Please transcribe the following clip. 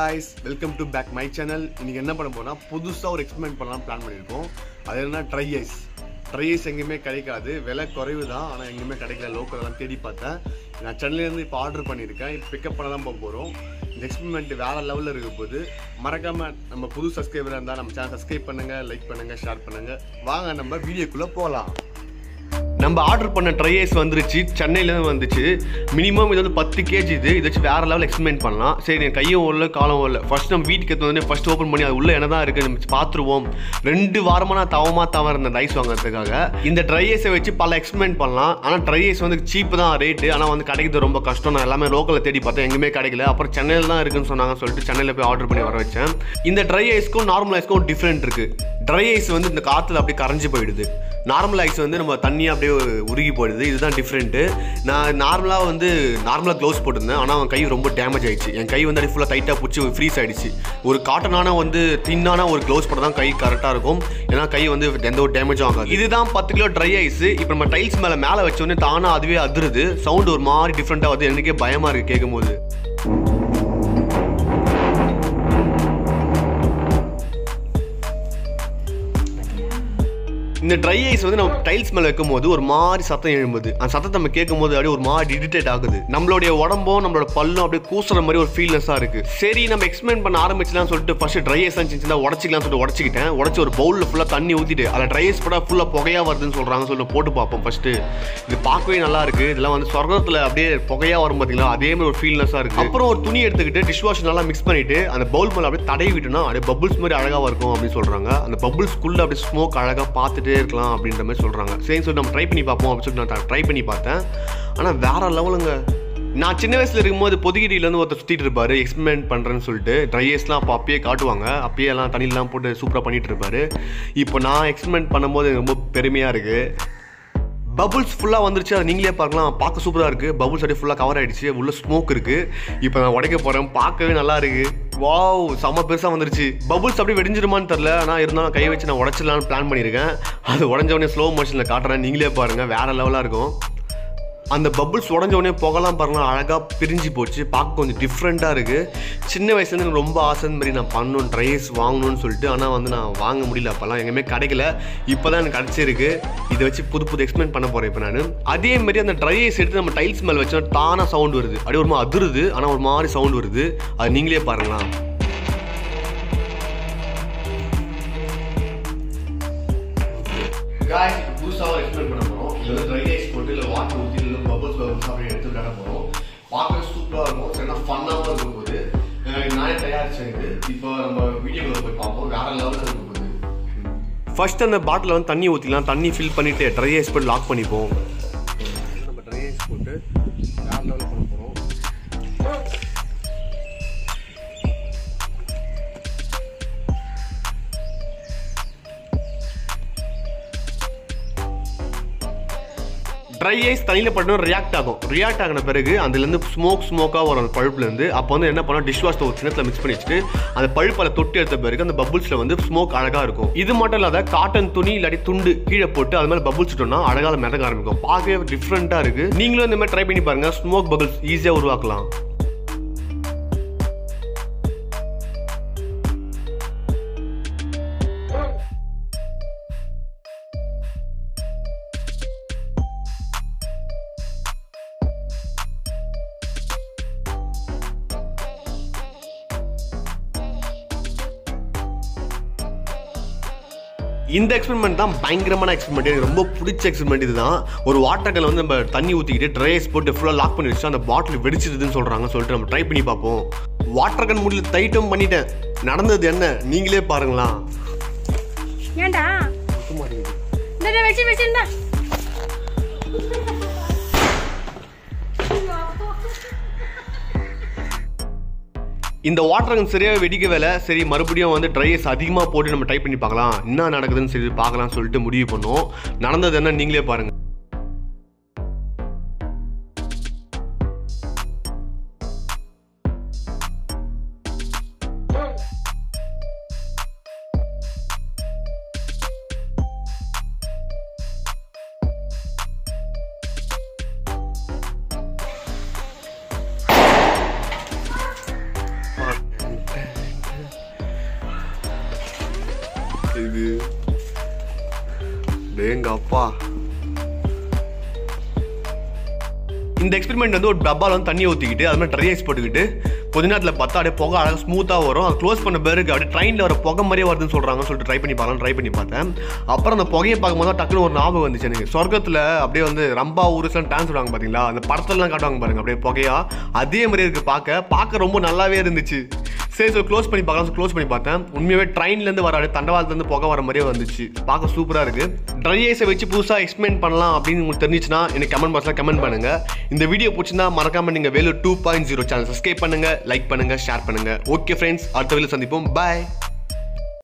guys welcome to back my channel இன்னைக்கு என்ன பண்ண போனால் புதுசாக ஒரு எக்ஸ்பெரிமெண்ட் பண்ணலாம் பிளான் பண்ணியிருக்கோம் அது என்ன ட்ரை ஐஸ் ட்ரை ஐஸ் எங்கேயுமே கிடைக்காது விலை குறைவு தான் ஆனால் எங்கேயுமே கிடைக்கல லோக்கல்லாம் தேடி பார்த்தேன் நான் சென்னையிலேருந்து இப்போ ஆர்டர் பண்ணியிருக்கேன் இப்போ பிக்கப் பண்ண தான் போக போகிறோம் இந்த எக்ஸ்பெரிமெண்ட் வேறு லெவலில் இருக்க போது மறக்காமல் நம்ம புது சப்ஸ்கிரைபராக இருந்தால் நம்ம சேனல் சப்ஸ்கிரைப் பண்ணுங்கள் லைக் பண்ணுங்கள் ஷேர் பண்ணுங்கள் வாங்க நம்ம வீடியோக்குள்ளே போகலாம் நம்ம ஆர்டர் பண்ண ட்ரை ஐஸ் வந்துருச்சு சென்னையிலேருந்து வந்துச்சு மினிமம் இது வந்து பத்து கேஜி இது இதை வச்சு வேற லெவல் எக்ஸ்பிளைன் பண்ணலாம் சரி என் கையும் ஓடல காலம் ஓடல ஃபர்ஸ்ட் நம்ம வீட்டுக்கு எடுத்து வந்து ஃபர்ஸ்ட் ஓப்பன் பண்ணி அது உள்ள என்ன தான் இருக்குது நம்ம பார்த்துருவோம் ரெண்டு வாரமாக நான் தவமாக தவற இருந்தேன் ரைஸ் வாங்குறதுக்காக இந்த ட்ரை ஐஸை வச்சு பல எக்ஸ்பிளைன் பண்ணலாம் ஆனால் ட்ரை ஐஸ் வந்து சீப்பு தான் ரேட்டு ஆனால் வந்து கிடைக்கிறது ரொம்ப கஷ்டம் நான் எல்லாமே லோக்கலில் தேடி பார்த்தேன் எங்கேயுமே கிடைக்கல அப்புறம் சென்னையில் தான் இருக்குன்னு சொன்னாங்க சொல்லிட்டு சென்னையில் போய் ஆர்டர் பண்ணி வர வச்சேன் இந்த ட்ரை ஐஸ்க்கும் நார்மல் ஐஸ்க்கும் டிஃப்ரெண்ட் இருக்குது ட்ரை ஐஸ் வந்து இந்த காற்றுல அப்படியே கரைஞ்சு போயிடுது நார்மல் ஐஸ் வந்து நம்ம தண்ணி அப்படியே உருகி போயிடுது இதுதான் டிஃப்ரெண்ட்டு நான் நார்மலாக வந்து நார்மலாக க்ளவுஸ் போட்டிருந்தேன் ஆனால் அவன் கை ரொம்ப டேமேஜ் ஆயிடுச்சு என் கை வந்து அப்படியே ஃபுல்லாக டைட்டாக பிடிச்சி ஃப்ரீஸ் ஆயிடுச்சு ஒரு காட்டனான வந்து தின்னான ஒரு க்ளவுஸ் போட்டால் தான் கை கரெக்டாக இருக்கும் ஏன்னா கை வந்து எந்த ஒரு டேமேஜும் ஆகாது இதுதான் பத்து கிலோ ட்ரை ஐஸ் இப்போ நம்ம டைல்ஸ் மேலே மேலே வச்சோடனே தானாக அதுவே அதிருது சவுண்ட் ஒரு மாதிரி டிஃப்ரெண்ட்டாக வருது எனக்கே பயமாக இருக்குது கேட்கும்போது இந்த ட்ரை ஐஸ் வந்து நம்ம டைல்ஸ் மேலே வைக்கும்போது ஒரு மாதிரி சத்தம் எழும்புது அந்த சத்தத்தை நம்ம கேட்கும்போது அப்படியே ஒரு மாதிரி இரிட்டேட் ஆகுது நம்மளுடைய உடம்பும் நம்மளோட பல்லும் அப்படியே கூசுற மாதிரி ஒரு ஃபீல்னஸாக இருக்கு சரி நம்ம எக்ஸ்பிளைன் பண்ண ஆரம்பிச்சலாம் சொல்லிட்டு ஃபர்ஸ்ட் ட்ரை ஐஸ் இருந்துச்சுன்னா உடச்சிக்கலாம் சொல்லிட்டு உடச்சிக்கிட்டேன் உடச்சி ஒரு பவுலில் ஃபுல்லாக தண்ணி ஊற்றிட்டு அதில் ட்ரை ஐஸ் போட ஃபுல்லாக புகையாக வருதுன்னு சொல்கிறாங்க சொல்லிட்டு போட்டு பார்ப்போம் ஃபர்ஸ்ட் இது பார்க்கவே நல்லா இருக்கு இதெல்லாம் வந்து சொர்க்கத்தில் அப்படியே புகையாக வரும் பார்த்தீங்களா அதே மாதிரி ஒரு ஃபீல்னஸாக இருக்கு அப்புறம் ஒரு துணி எடுத்துக்கிட்டு டிஷ் வாஷ் நல்லா மிக்ஸ் பண்ணிட்டு அந்த பவுல் மேலே அப்படியே தடவி விட்டுனா அப்படியே பபுள்ஸ் மாதிரி அழகாக இருக்கும் அப்படின்னு சொல்கிறாங்க அந்த பபுள்ஸ்குள்ளே அப்படியே ஸ்மோக் அழகாக பார்த்துட்டே இருக்கலாம் அப்படின்ற மாதிரி சொல்கிறாங்க சரி சொல்லி நம்ம ட்ரை பண்ணி பார்ப்போம் அப்படின்னு சொல்லிட்டு நான் ட்ரை பண்ணி பார்த்தேன் ஆனால் வேற லெவலுங்க நான் சின்ன வயசுல இருக்கும்போது பொதுகிரியிலேருந்து ஒருத்தர் சுற்றிட்டு இருப்பாரு எக்ஸ்பெரிமெண்ட் பண்ணுறேன்னு சொல்லிட்டு ட்ரை ஐஸ்லாம் அப்போ அப்பயே காட்டுவாங்க அப்பயே எல்லாம் தண்ணியெல்லாம் போட்டு சூப்பராக பண்ணிட்டு இருப்பாரு இப்போ நான் எக்ஸ்பெரிமெண்ட் பண்ணும்போது எனக்கு ரொம்ப பெருமையாக இருக்குது பபுள்ஸ் ஃபுல்லாக வந்துருச்சு அதை நீங்களே பார்க்கலாம் பார்க்க சூப்பராக இருக்குது பபுள்ஸ் அப்படியே ஃபுல்லாக கவர் ஆயிடுச்சு உள்ள ஸ்மோக் இருக்குது இப்போ நான் உடைக்க போகிறேன் பார்க்கவே நல்லா இருக்கு வாவ் செம்ம பெருசாக வந்துருச்சு பபுள்ஸ் அப்படியே வெடிஞ்சிருமான்னு தெரில ஆனால் இருந்தாலும் கை வச்சு நான் உடச்சிடலான்னு பிளான் பண்ணியிருக்கேன் அது உடஞ்ச உடனே ஸ்லோ மோஷனில் காட்டுறேன் நீங்களே பாருங்கள் வேறு லெவலாக இருக்கும் அந்த பபுள்ஸ் உடஞ்ச உடனே புகலாம் பாருங்க அழகாக பிரிஞ்சு போச்சு பார்க்க கொஞ்சம் டிஃப்ரெண்ட்டாக இருக்குது சின்ன வயசுலேருந்து எனக்கு ரொம்ப ஆசை இந்த மாதிரி நான் பண்ணணும் ட்ரைஸ் வாங்கணும்னு சொல்லிட்டு ஆனால் வந்து நான் வாங்க முடியல அப்போல்லாம் எங்கேயுமே கிடைக்கல இப்போ தான் எனக்கு கிடச்சிருக்கு இதை வச்சு புது புது எக்ஸ்பிளைன் பண்ண போகிறேன் இப்போ நான் அதே மாதிரி அந்த ட்ரைஸ் எடுத்து நம்ம டைல்ஸ் மேலே வச்சோன்னா தானாக சவுண்ட் வருது அப்படியே ஒரு மாதிரி அதிருது ஆனால் ஒரு மாதிரி சவுண்ட் வருது அது நீங்களே பாருங்களா guys இப்போ புதுசாக ஒரு எக்ஸ்பிளைன் பண்ண போகிறோம் இது வந்து ட்ரை ஐஸ் போட்டு இல்லை வாட்டர் ஊற்றி இல்லை பபுள்ஸ் பபுள்ஸ் அப்படியே எடுத்து விளையாட போகிறோம் பார்க்க சூப்பராக இருக்கும் சரினா ஃபன்னாகவும் இருக்கும் போது அஹ் நானே தயாரிச்சேன் இது இப்போ நம்ம வீடியோவில் போய் பார்ப்போம் வேற லெவலில் இருக்கும் போது ஃபர்ஸ்ட் அந்த பாட்டில் வந்து தண்ணி ஊற்றிக்கலாம் தண்ணி ஃபில் பண்ணிட்டு ட்ரை ஐஸ் போட்டு லாக் பண்ணிப்போம் நம்ம ட்ரை ஐஸ் போட்டு வேற லெவலில் பண்ண போகிறோம் ட்ரை ஐஸ் தண்ணியில் பட்டு ரியாக்ட் ஆகும் ரியாக்ட் ஆகின பிறகு அதுலேருந்து ஸ்மோக் ஸ்மோக்காக வரும் அந்த பழுப்புலேருந்து அப்போ வந்து என்ன பண்ணோம் டிஷ் வாஷ் ஒரு கிணத்துல மிக்ஸ் பண்ணி வச்சுட்டு அந்த பழுப்பில் தொட்டி எடுத்த பிறகு அந்த பபுள்ஸில் வந்து ஸ்மோக் அழகாக இருக்கும் இது மட்டும் இல்லாத காட்டன் துணி இல்லாட்டி துண்டு கீழே போட்டு அது மேலே பபுள்ஸ் விட்டோம்னா அழகாக மிதக்க ஆரம்பிக்கும் பார்க்கவே டிஃப்ரெண்ட்டாக இருக்குது நீங்களும் இந்த மாதிரி ட்ரை பண்ணி பாருங்கள் ஸ்மோக் பபுள்ஸ் ஈஸியாக உருவாக்கலாம் இந்த எக்ஸ்பெரிமெண்ட் தான் பயங்கரமான எக்ஸ்பெரிமெண்ட் எனக்கு ரொம்ப பிடிச்ச எக்ஸ்பெரிமெண்ட் இதுதான் ஒரு வாட்டர் கல்ல வந்து நம்ம தண்ணி ஊற்றிக்கிட்டு ட்ரைஸ் போட்டு ஃபுல்லாக லாக் பண்ணி வச்சு அந்த பாட்டில் வெடிச்சிருதுன்னு சொல்கிறாங்க சொல்லிட்டு நம்ம ட்ரை பண்ணி பார்ப்போம் வாட்டர் கன் முடியல டைட்டும் பண்ணிட்டேன் நடந்தது என்ன நீங்களே பாருங்களா ஏன்டா இந்த வச்சு வச்சிருந்தா இந்த வாட்டர் கன் சரியாக வெடிக்க வேலை சரி மறுபடியும் வந்து ட்ரைஸ் அதிகமாக போட்டு நம்ம டைப் பண்ணி பார்க்கலாம் என்ன நடக்குதுன்னு சரி பார்க்கலாம் சொல்லிட்டு முடிவு பண்ணோம் நடந்தது என்ன நீங்களே பாருங்க இது டேங்க அப்பா இந்த எக்ஸ்பெரிமெண்ட் வந்து ஒரு டப்பால வந்து தண்ணி ஊற்றிக்கிட்டு அது மாதிரி ட்ரை ஐஸ் போட்டுக்கிட்டு கொஞ்ச நேரத்தில் பார்த்தா அப்படியே புகை அழகாக ஸ்மூத்தாக வரும் அது க்ளோஸ் பண்ண பிறகு அப்படியே ட்ரெயினில் வர புகை மாதிரியே வருதுன்னு சொல்கிறாங்கன்னு சொல்லிட்டு ட்ரை பண்ணி பார்க்கலாம் ட்ரை பண்ணி பார்த்தேன் அப்புறம் அந்த புகையை பார்க்கும்போது தான் டக்குனு ஒரு ஞாபகம் வந்துச்சு எனக்கு சொர்க்கத்தில் அப்படியே வந்து ரம்பா ஊருஸ்லாம் டான்ஸ் விடுவாங்க பார்த்தீங்களா அந்த படத்துலலாம் காட்டுவாங்க பாருங்க அப்படியே புகையா அதே மாதிரி இருக்கு பார்க்க பார்க்க ரொம்ப நல்லாவே இருந்துச்சு சரி ஸோ க்ளோஸ் பண்ணி பார்க்கலாம் க்ளோஸ் பண்ணி பார்த்தேன் உண்மையாகவே ட்ரெயின்லேருந்து வர அப்படியே தண்டவாளத்துலேருந்து புகை வர மாதிரியே வந்துச்சு பார்க்க சூப்பராக இருக்குது ட்ரை ஐஸை வச்சு புதுசாக எக்ஸ்பிளைன் பண்ணலாம் அப்படின்னு உங்களுக்கு தெரிஞ்சிச்சுன்னா எனக்கு கமெண்ட் பாக்ஸில் கமெண்ட் பண்ணுங்கள் இந்த வீடியோ பிடிச்சிருந்தா மறக்காம நீங்கள் Vellore two point zero channel subscribe பண்ணுங்கள் லைக் பண்ணுங்கள் ஷேர் பண்ணுங்கள் ஓகே ஃப்ரெண்ட்ஸ் அடுத்த வீடியோ சந்திப்போம் பாய்